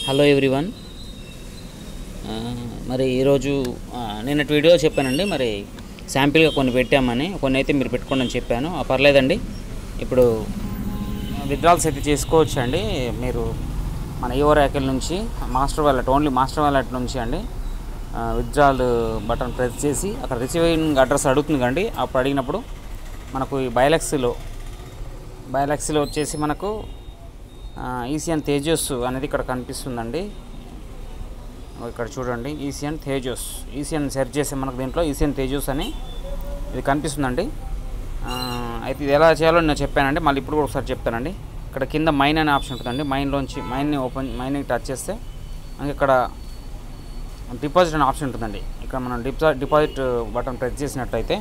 hello everyone ఆ, మరి ఈరోజు ఆ, నిన్నటి వీడియో చెప్పానండి మరి శాంపిల్గా కొన్ని పెట్టామని కొన్ని అయితే మీరు పెట్టుకోండి అని చెప్పాను ఆ, పర్లేదండి ఇప్పుడు విత్డ్రాల్స్ అయితే చేసుకోవచ్చు అండి మీరు మన ఈవో ర్యాకెల్ నుంచి master wallet only master wallet నుంచి అండి విత్డ్రాల్ బటన్ ప్రెస్ చేసి అక్కడ రిసీవింగ్ అడ్రస్ అడుగుతుంది కండి అప్పుడు అడిగినప్పుడు మనకు ఈ బయలక్స్లో బయలక్స్లో వచ్చేసి మనకు ఈసియన్ తేజస్ అనేది ఇక్కడ కనిపిస్తుందండి ఓ ఇక్కడ చూడండి ఈసియన్ తేజస్ ఈసియన్ సెర్చ్ చేస్తే మనకు దీంట్లో ఈసియన్ తేజస్ అని ఇది కనిపిస్తుందండి ఆ, అయితే ఇది ఎలా చేయాలో నేను చెప్పానండి మళ్ళీ ఇప్పుడు కూడా ఒకసారి చెప్తానండి ఇక్కడ కింద మైన్ అనే ఆప్షన్ ఉంటుందండి మైన్లోంచి మైన్ని ఓపెన్ మైన్ని టచ్ చేస్తే మనకి ఇక్కడ డిపాజిట్ అనే ఆప్షన్ ఉంటుందండి ఇక్కడ మనం డిపా డిపాజిట్ బటన్ ప్రెస్ చేసినట్లయితే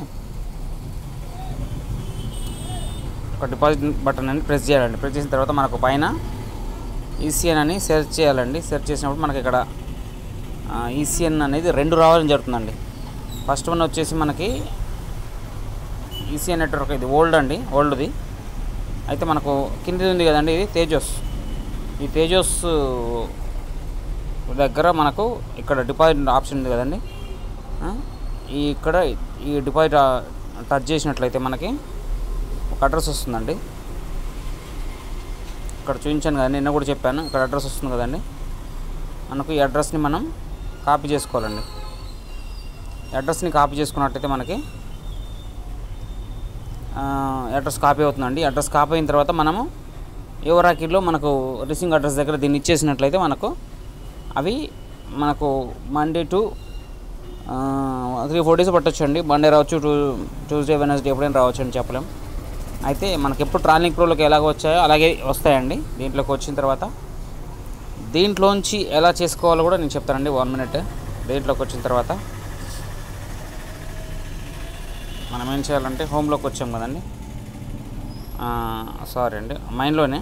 ఒక డిపాజిట్ బటన్ అని ప్రెస్ చేయాలండి ప్రెస్ చేసిన తర్వాత మనకు పైన ఈసీఎన్ అని సెర్చ్ చేయాలండి సెర్చ్ చేసినప్పుడు మనకి ఇక్కడ ఈసీఎన్ అనేది రెండు రావాలని జరుగుతుందండి ఫస్ట్ వన్ వచ్చేసి మనకి ఈసీఎన్ నెట్వర్క్ ఇది ఓల్డ్ అండి ఓల్డ్ది అయితే మనకు కింది ఉంది కదండి ఇది తేజస్ ఈ తేజస్ దగ్గర మనకు ఇక్కడ డిపాజిట్ ఆప్షన్ ఉంది కదండి ఆ, ఈ ఇక్కడ ఈ డిపాజిట్ టచ్ చేసినట్లయితే మనకి ఒక అడ్రస్ వస్తుందండి ఇక్కడ చూపించాను కదండి నిన్న కూడా చెప్పాను ఇక్కడ అడ్రస్ వస్తుంది కదండి మనకు ఈ అడ్రస్ని మనం కాపీ చేసుకోవాలండి ఈ అడ్రస్ని కాపీ చేసుకున్నట్టయితే మనకి ఆ, అడ్రస్ కాపీ అవుతుందండి అడ్రస్ కాపీ అయిన తర్వాత మనము యువరాకిలో మనకు రిసింగ్ అడ్రస్ దగ్గర దీన్ని ఇచ్చేసినట్లయితే మనకు అవి మనకు Monday to three four days పట్టొచ్చు అండి మండే రావచ్చు టూ ట్యూస్డే వెనస్డే ఎప్పుడైనా రావచ్చు అని చెప్పలేం అయితే మనకి ఎప్పుడు ట్రావెలింగ్ ప్రోలోకి ఎలాగ వచ్చాయో అలాగే వస్తాయండి దీంట్లోకి వచ్చిన తర్వాత దీంట్లోంచి ఎలా చేసుకోవాలో కూడా నేను చెప్తానండి వన్ మినిట్ దీంట్లోకి వచ్చిన తర్వాత మనం ఏం చేయాలంటే హోమ్లోకి వచ్చాం కదండి సారీ అండి మైండ్లోనే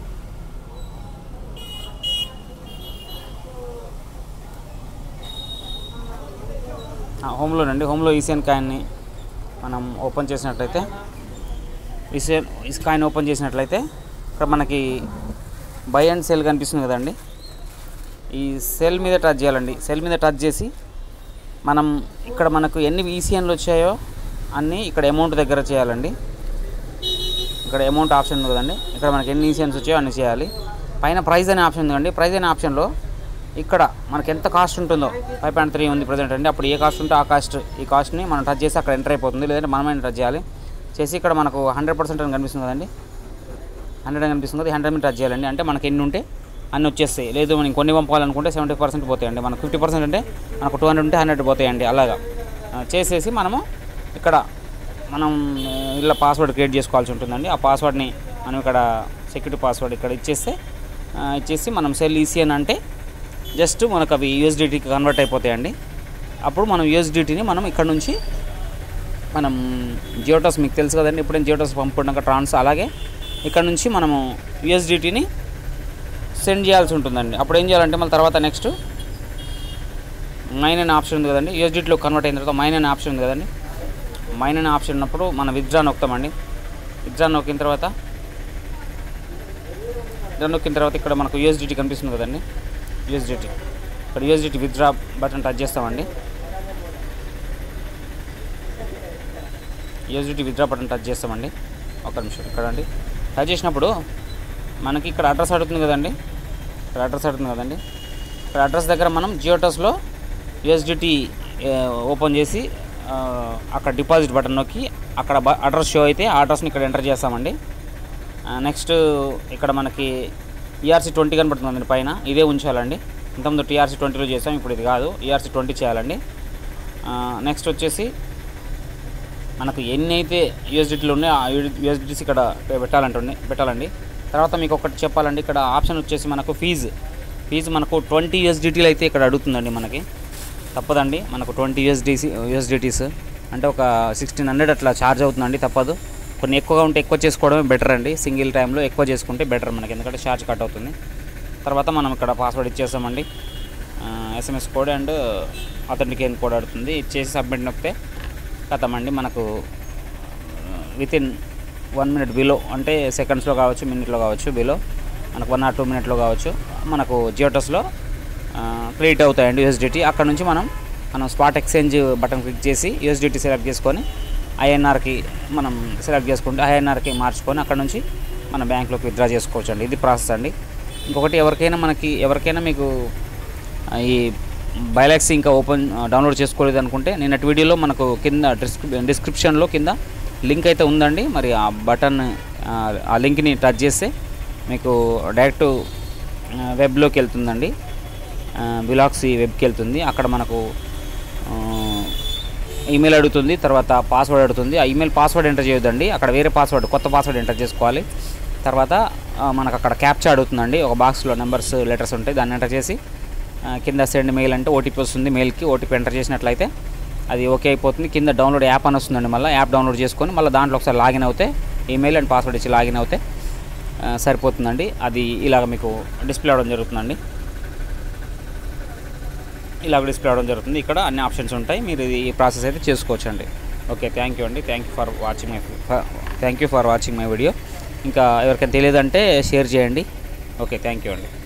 హోమ్లోనండి హోమ్లో ఈసీఎన్ కాయిన్ని మనం ఓపెన్ చేసినట్లయితే ఈసీఎన్ ఈ కాయిన్ ఓపెన్ చేసినట్లయితే ఇక్కడ మనకి బై అండ్ సెల్ కనిపిస్తుంది కదండి ఈ సెల్ మీద టచ్ చేయాలండి సెల్ మీద టచ్ చేసి మనం ఇక్కడ మనకు ఎన్ని ఈసీఎన్లు వచ్చాయో అన్నీ ఇక్కడ అమౌంట్ దగ్గర చేయాలండి ఇక్కడ అమౌంట్ ఆప్షన్ ఉంది కదండి ఇక్కడ మనకి ఎన్ని ఈసీఎన్స్ వచ్చాయో అన్ని చేయాలి పైన ప్రైస్ అనే ఆప్షన్ ఉంది కదండి ప్రైస్ అనే ఆప్షన్లో ఇక్కడ మనకి ఎంత కాస్ట్ ఉంటుందో ఫైవ్ పాయింట్ త్రీ ఉంది ప్రజెంట్ అండి అప్పుడు ఏ కాస్ట్ ఉంటే ఆ కాస్ట్ ఈ కాస్ట్ని మనం టచ్ చేసి అక్కడ ఎంటర్ అయిపోతుంది లేదంటే మనమైనా టచ్ చేయాలి చేసి ఇక్కడ మనకు హండ్రెడ్ పర్సెంట్ అని కనిపిస్తుంది కదండి హండ్రెడ్ అని కనిపిస్తుంది కదా హండ్రెడ్ మీద టచ్ చేయాలండి అంటే మనకి ఎన్ని ఉంటే అన్ని వచ్చేస్తాయి లేదు మనం కొన్ని పంపాలనుకుంటే సెవెంటీ పర్సెంట్ పోతాయండి మనకు ఫిఫ్టీ పర్సెంట్ అంటే మనకు టూ హండ్రెడ్ ఉంటే హండ్రెడ్ పోతాయండి అలాగా ఆ, చేసేసి మనము ఇక్కడ మనం ఆ, ఇలా పాస్వర్డ్ క్రియేట్ చేసుకోవాల్సి ఉంటుందండి ఆ పాస్వర్డ్ని మనం ఇక్కడ సెక్యూరిటీ పాస్వర్డ్ ఇక్కడ ఇచ్చేస్తే ఆ, ఇచ్చేసి మనం సెల్ ఈసీఎన్ అంటే జస్ట్ మనకు అవి యూఎస్డిటీకి కన్వర్ట్ అయిపోతాయండి అప్పుడు మనం యూఎస్డిటీని మనం ఇక్కడ నుంచి మనం జియోటాస్ మీకు తెలుసు కదండి ఎప్పుడైనా జియోటాస్ పంపుకున్నాక ట్రాన్స్ అలాగే ఇక్కడ నుంచి మనము యూఎస్డిటీని సెండ్ చేయాల్సి ఉంటుందండి అప్పుడు ఏం చేయాలంటే మళ్ళీ తర్వాత నెక్స్ట్ మైన్ అనే ఆప్షన్ ఉంది కదండి యూఎస్డిటీలో కన్వర్ట్ అయిన తర్వాత మైన్ అనే ఆప్షన్ ఉంది కదండి మైన్ అనే ఆప్షన్ ఉన్నప్పుడు మనం విత్డ్రా నొక్కుతామండి విత్డ్రా నొక్కిన తర్వాత విత్డ్రా నొక్కిన తర్వాత ఇక్కడ మనకు యూఎస్డిటీ కనిపిస్తుంది కదండి యూఎస్డిటీ ఇక్కడ యూఎస్డిటీ విత్డ్రా బటన్ టచ్ చేస్తామండి యూఎస్డిటీ విత్డ్రా బటన్ టచ్ చేస్తామండి ఒక నిమిషం ఇక్కడ అండి టచ్ చేసినప్పుడు మనకి ఇక్కడ అడ్రస్ అడుగుతుంది కదండి ఇక్కడ అడ్రస్ అడుగుతుంది కదండి ఇక్కడ అడ్రస్ దగ్గర మనం జియోటస్లో యూఎస్డిటీ ఓపెన్ చేసి ఆ, అక్కడ డిపాజిట్ బటన్ నొక్కి అక్కడ బ- అడ్రస్ షో అయితే ఆ అడ్రస్ని ఇక్కడ ఎంటర్ చేస్తామండి నెక్స్ట్ ఇక్కడ మనకి ఈఆర్సీ ట్వంటీ కనబడుతుంది పైన ఇదే ఉంచాలండి ఇంతకుముందు టీఆర్సీ ట్వంటీలో చేసాం ఇప్పుడు ఇది కాదు ఈఆర్సీ ట్వంటీ చేయాలండి నెక్స్ట్ వచ్చేసి మనకు ఎన్ని అయితే యూఎస్డిటీలు ఉన్నాయో ఆ యూఎస్డిటీస్ ఇక్కడ పెట్టాలంటుండే పెట్టాలండి తర్వాత మీకు ఒకటి చెప్పాలండి ఇక్కడ ఆప్షన్ వచ్చేసి మనకు ఫీజు ఫీజు మనకు ట్వంటీ యూఎస్డిటీలు అయితే ఇక్కడ అడుగుతుందండి మనకి తప్పదండి మనకు ట్వంటీ యూఎస్డిసి యూఎస్డిటీస్ అంటే ఒక సిక్స్టీన్ హండ్రెడ్ అట్లా ఛార్జ్ అవుతుందండి తప్పదు కొన్ని ఎక్కువగా ఉంటే ఎక్కువ చేసుకోవడమే బెటర్ అండి సింగిల్ టైంలో ఎక్కువ చేసుకుంటే బెటర్ మనకి ఎందుకంటే ఛార్జ్ కట్ అవుతుంది తర్వాత మనం ఇక్కడ పాస్వర్డ్ ఇచ్చేస్తామండి SMS code and authentication code అడుగుతుంది ఇచ్చేసి సబ్మిట్ నొక్కితే కథమండి మనకు within one minute below అంటే సెకండ్స్లో కావచ్చు మినిట్లో కావచ్చు బిలో మనకు వన్ ఆర్ టూ మినిట్లో కావచ్చు మనకు జియోటస్లో క్రియేట్ అవుతాయండి యూఎస్డిటీ అక్కడ నుంచి మనం మనం స్పాట్ ఎక్స్చేంజ్ బటన్ క్లిక్ చేసి యూఎస్డిటీ సెలెక్ట్ చేసుకొని ఐఎన్ఆర్కి మనం సెలెక్ట్ చేసుకుంటే ఐఎన్ఆర్కి మార్చుకొని అక్కడ నుంచి మన బ్యాంక్లోకి విత్డ్రా చేసుకోవచ్చు అండి ఇది ప్రాసెస్ అండి ఇంకొకటి ఎవరికైనా మనకి ఎవరికైనా మీకు ఆ, ఈ బైలాక్స్ ఇంకా ఓపెన్ ఆ, డౌన్లోడ్ చేసుకోలేదు అనుకుంటే నిన్నటి వీడియోలో మనకు కింద డిస్క్రిప్ డిస్క్రిప్షన్లో కింద లింక్ అయితే ఉందండి మరి ఆ బటన్ ఆ, ఆ లింక్ని టచ్ చేస్తే మీకు డైరెక్ట్ ఆ, వెబ్లోకి వెళ్తుందండి బిలాక్సీ వెబ్కి వెళ్తుంది అక్కడ మనకు ఆ, ఈమెయిల్ అడుగుతుంది తర్వాత పాస్వర్డ్ అడుగుతుంది ఆ ఈమెయిల్ పాస్వర్డ్ ఎంటర్ చేయొద్దండి అక్కడ వేరే పాస్వర్డ్ కొత్త పాస్వర్డ్ ఎంటర్ చేసుకోవాలి తర్వాత ఆ, మనకు అక్కడ క్యాప్చా అడుగుతుందండి ఒక బాక్స్లో నెంబర్స్ లెటర్స్ ఉంటాయి దాన్ని ఎంటర్ చేసి ఆ, కింద సెండ్ మెయిల్ అంటే ఓటీపీ వస్తుంది మెయిల్కి ఓటీపీ ఎంటర్ చేసినట్లయితే అది ఓకే అయిపోతుంది కింద డౌన్లోడ్ యాప్ అని వస్తుందండి మళ్ళీ యాప్ డౌన్లోడ్ చేసుకొని మళ్ళీ దాంట్లో ఒకసారి లాగిన్ అవుతే ఈమెయిల్ అండ్ పాస్వర్డ్ ఇచ్చి లాగిన్ అవుతే ఆ, సరిపోతుందండి అది ఇలాగ మీకు డిస్ప్లే అవడం జరుగుతుందండి ఇలాగ డిస్ప్లే అవడం జరుగుతుంది ఇక్కడ అన్ని ఆప్షన్స్ ఉంటాయి మీరు ఇది ఈ ప్రాసెస్ అయితే చేసుకోవచ్చు అండి ఓకే థ్యాంక్ యూ అండి thank you for watching my thank you for watching my video ఇంకా ఎవరికైనా తెలియదంటే షేర్ చేయండి ఓకే థ్యాంక్ యూ అండి